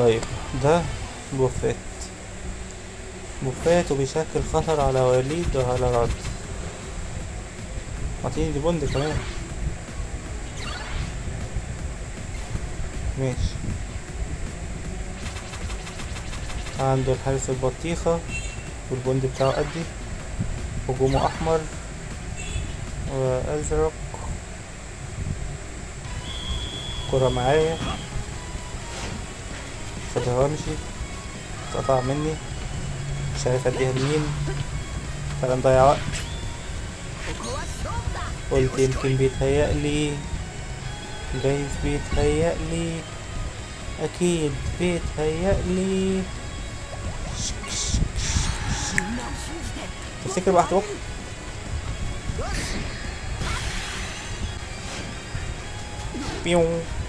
طيب ده بوفات بوفات وبيشكل خطر على وليد وعلى رد اعطيني دي بوند كمان ماشي عنده الحارس البطيخة والبوند بتاعه قدي هجومه أحمر وأزرق كرة معايا خدها وامشي اتقطع مني مش عارف اديها لمين فانا مضيع وقت قلت يمكن بيتهيألي جايز بيتهيألي أكيد بيتهيألي تفتكر بقى هتروح بيو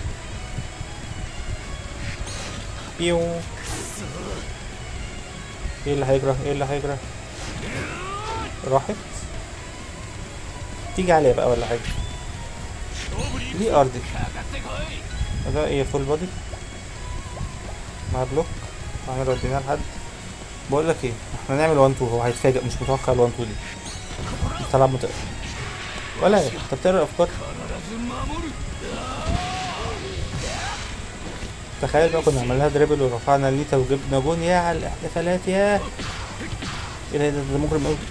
بيو ايه اللي هيجرى ايه اللي هيجرى راحت تيجي عليا بقى ولا حاجه دي ارضي ده ايه فول بودي مع بلوك هنعمل وديناه لحد بقول لك ايه احنا نعمل 1 2 هو هيتفاجئ مش متوقع ال 1 2 دي انت تلعب متقل ولا ايه انت بتقرا الافكار تخيل بقى كنا عملناها دريبل ورفعنا النيتا وجبنا جون يا على الاحتفالات يا ايه ده ده ده مجرم قوي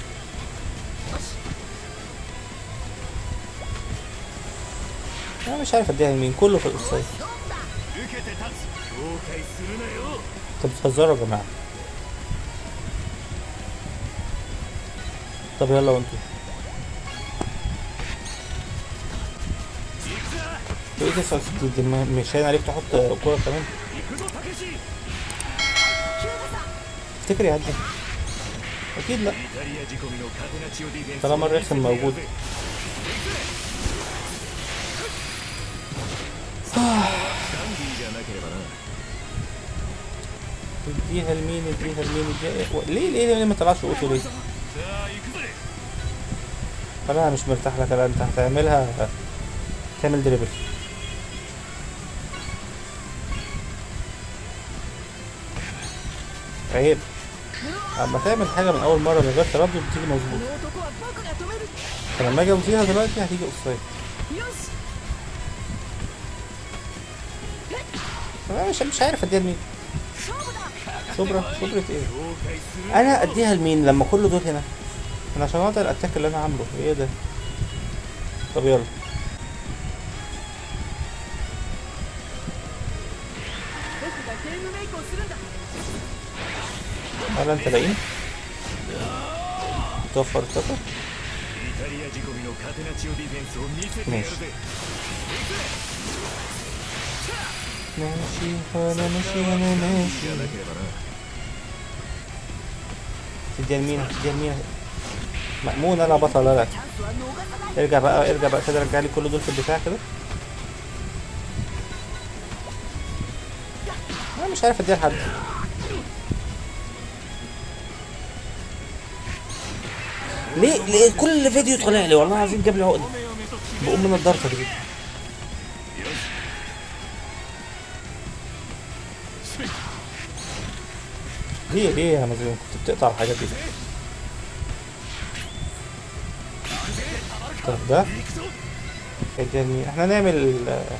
انا مش عارف اديها لمين كله في الاوفسايد 受けて立つ後悔するなよ انتوا بتهزروا يا جماعه طب يلا وانتوا ايه 69 دي ما- مش هين عليك تحط كوره كمان 行くぞたけしイ تفتكر يعدي اكيد لا タリア仕込みのカテナチオディフェンス طالما الرخم موجود ダンディーじゃなければな اديها لمين اديها لمين اديها و- ليه ليه ليه ما طلعش اوتو ليه さあ行くぜ انا مش مرتاح لك لا انت هتعملها تعمل دريبل عيب اما تعمل حاجه من اول مره من غير تردد بتيجي مظبوط この男は僕が止める فلما اجي اوصيها دلوقتي هتيجي اوفسايد よし انا مش مش عارف اديها لمين 勝負だ صبرة صبرة ايه 後悔する انا اديها لمين لما كل دول هنا انا عشان اقدر الاتاك اللي انا عامله ايه ده طب يلا 僕がゲームメイクをするんだ ولا انت لاقين توفر الطاقة イタリア仕込みのカテナチオディフェンスを見せてやるぜ ماشي وانا ماشي وانا ماشي じゃなければな تديها لمين تديها لمين مأمون انا بطل لك チャンスは逃さない ارجع بقى ارجع بقى كده رجع لي كل دول في الدفاع كده انا مش عارف اديها لحد ليه ليه كل فيديو طالع لي والله العظيم جاب لي عقده بقوم من الضرطه دي ليه ليه يا مظلوم كنت بتقطع الحاجات دي طب ده اديها لمين احنا نعمل آه،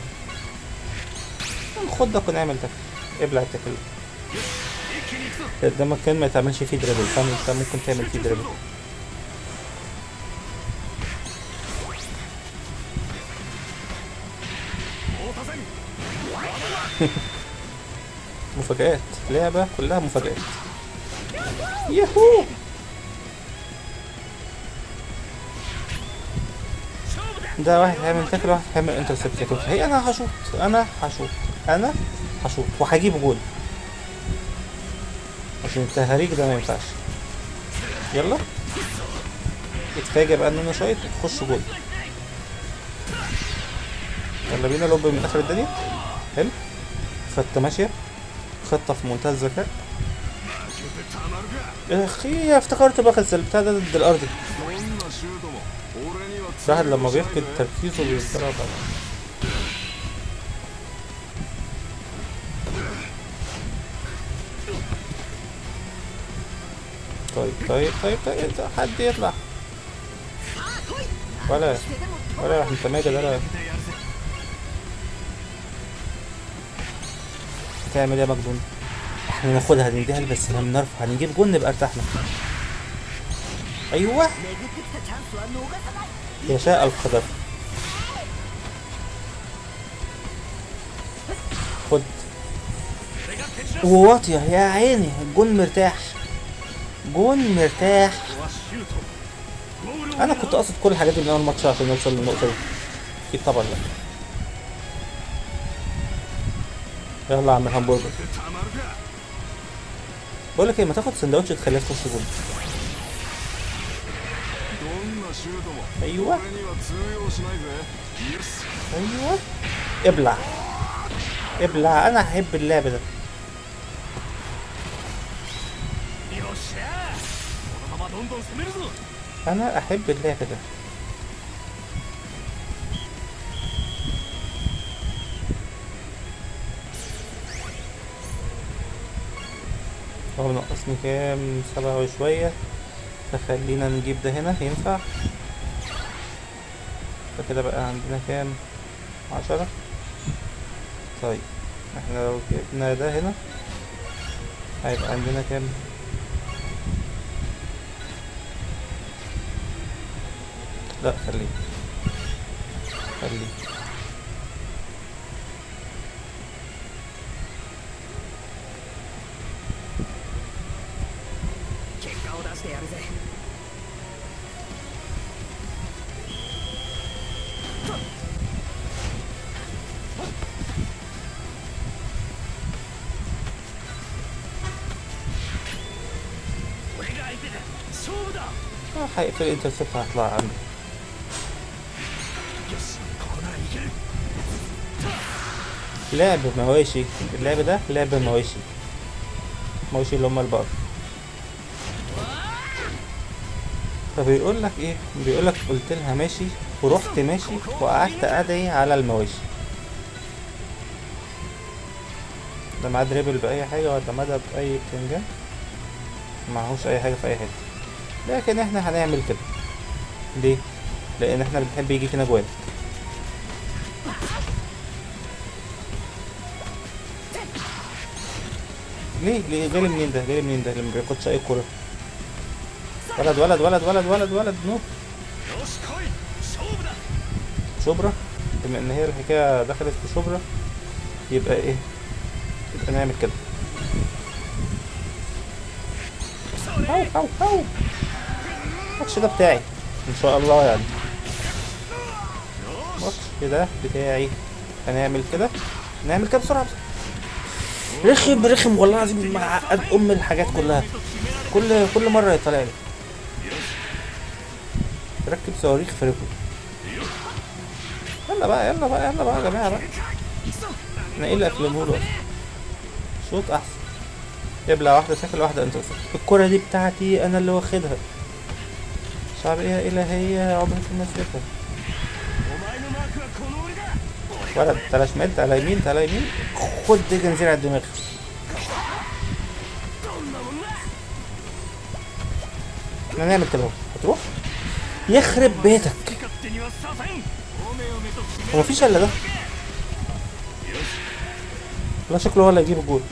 ناخد ده ونعمل ده ابلع التكل ده مكان ما تعملش فيه دريبل فاهم انت ممكن تعمل فيه دريبل مفاجآت لعبة كلها مفاجآت ياهو ده واحد هيعمل تاكل واحد هيعمل انترسبت لكن هي انا هشوط انا هشوط انا هشوط وهجيب جول عشان التهريج ده ما ينفعش يلا اتفاجئ بقى ان انا شايط تخش جول يلا بينا لوب من اخر الدنيا حلو خطة ماشية خطة في منتهى الذكاء اخي افتكرت بقى البتاع ده ضد الارض どんなシュートも俺には الواحد لما بيفقد تركيزه بيضرب طيب طيب طيب طيب حد يطلع さあ来い ولا してでも止ま ولا انت ماجد ولا تعمل ايه يا مجنون احنا ناخدها نديها له بس لما نرفع هنجيب جون نبقى ارتحنا ايوه 巡ってきたチャンスは逃さない يشاء القدر خد وواطية يا عيني الجون مرتاح جون مرتاح ここはシュートゴールを انا كنت قاصد كل الحاجات دي من اول ماتش عشان نوصل للنقطة دي اكيد طبعا لا يلا يا عم الهمبرجر たまるか بقول لك ايه ما تاخد سندوتش تخليها تخش جون どんなシュートも ايوه 俺には通用しないぜよし ايوه ابلع ابلع انا احب اللعب ده よっしゃこのままどんどん攻めるぞ انا احب اللعب ده هو ناقصني كام سبعة وشوية فخلينا نجيب ده هنا ينفع فكده بقى عندنا كام عشرة طيب احنا لو جبنا ده هنا هيبقى عندنا كام لا خليه خليه 結果を出してやるぜ俺が相手だ勝負だ اه هيقفل الانترسبت هطلع عنده よしここならいける لعب مواشي اللعب ده لعب مواشي مواشي اللي هم البقر فبيقول لك ايه بيقول لك قلت لها ماشي ورحت ماشي وقعدت ادعي على المواشي ده معاه دريبل باي حاجه ولا مدى باي بتنجان معهوش اي حاجه في اي حته لكن احنا هنعمل كده ليه لان احنا بنحب يجي فينا جوان ليه ليه جالي منين ده جالي منين ده اللي ما بياخدش اي كوره ولد ولد ولد ولد ولد ولد نو よし来い勝負だ شبرا بما ان هي الحكايه دخلت في شبرا يبقى ايه يبقى نعمل كده هاو هاو هاو الماتش ده بتاعي ان شاء الله يعني الماتش ده بتاعي هنعمل كده نعمل كده بسرعه بسرعة. رخم رخم والله العظيم معقد ام الحاجات كلها كل كل مره يطلع لي ركب صواريخ في رجله يلا بقى يلا بقى يلا بقى يا جماعه بقى انا ايه اللي افلمه له شوط احسن يبلع واحده ساكل واحده انت الكره دي بتاعتي انا اللي واخدها شعبية إلهية عمرك ما سيبها お前のマークはこの俺だ ولد تعالى شمال تعالى يمين تعالى يمين خد جنزير على الدماغ どんなもんだ احنا نعمل كده اهو هتروح يخرب بيتك 勝手にはさせんおめおめと決め هو مفيش الا ده لا شكله هو اللي هيجيب الجول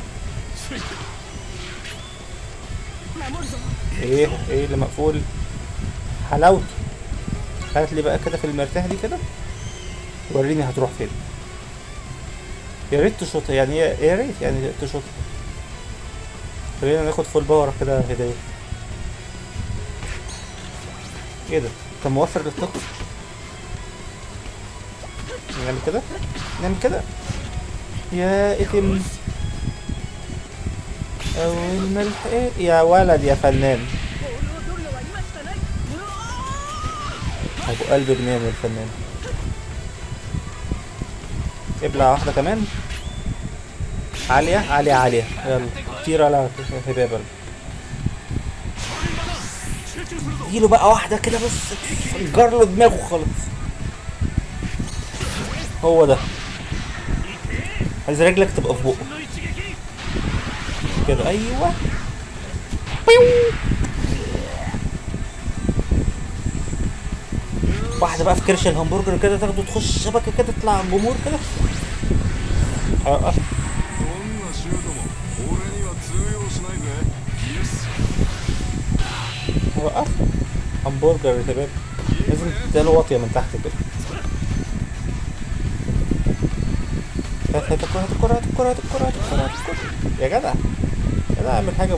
守るぞ ايه ايه اللي مقفول حلاوته هات لي بقى كده في المرتاح دي كده وريني هتروح فين يا ريت تشوط يعني يا يا ريت يعني تشوط خلينا ناخد فول باور كده هدية ايه ده انت موفر للطاقة نعمل كده نعمل كده يا اتم اول ما الحق يا ولد يا فنان ボールを取るのは今しかないうわー ابو قلب بنام الفنان ابلع واحدة كمان عالية عالية عالية يلا طير على هبابة 集中するぞ اديله بقى واحدة كده بص فجر له دماغه خالص هو ده عايز رجلك تبقى في بقه の一撃 كده ايوه بيو واحدة بقى في كرش الهمبرجر كده تاخده تخش شبكة كده تطلع على الجمهور كده هيوقف どんなシュートも俺には通用しないぜイエス هيوقف همبرجر يا شباب لازم تديله واطية من تحت كده هات هات الكرة هات الكرة هات الكرة هات الكرة هات الكرة هات الكرة يا جدع يا جدع اعمل حاجة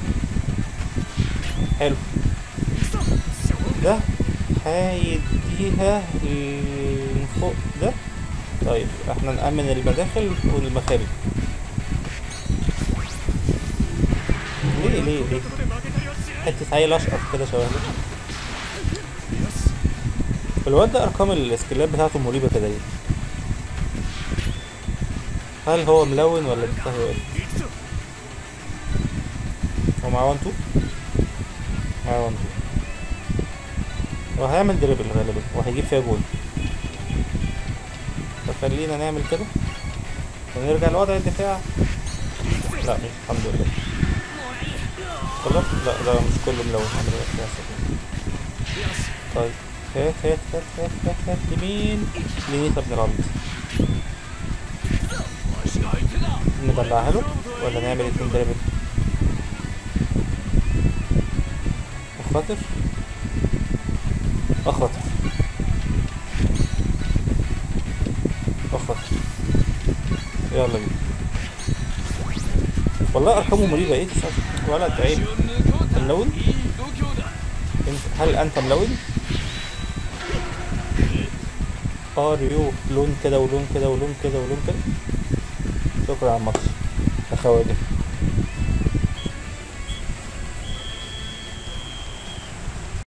حلو ده هيديها من فوق ده طيب احنا نأمن المداخل والمخارج ليه ليه ليه ことで負けたりはしない حتة عيل اشقر كده شبه ده الواد ده ارقام السكيلات بتاعته مريبة كده ليه هل هو ملون ولا بتاعه ايه 行くぞ هو معاه 1 2 معاه 1 2 هو هيعمل دريبل غالبا وهيجيب فيها جول فخلينا نعمل كده ونرجع لوضع الدفاع لا مش الحمد لله خلاص لا ده مش كله ملون عامل ايه فيها سكين. طيب هات هات هات هات هات هات يمين يمين ابن العبيط ندلعها له ولا نعمل اتنين دريبل اخاطر اخاطر اخاطر يلا بينا والله ارقامه مريبة ايه تسعة ولد عيب ملون انت- هل انت ملون اه ريو لون كده ولون كده ولون كده ولون كده شكرا على الماتش يا خوادم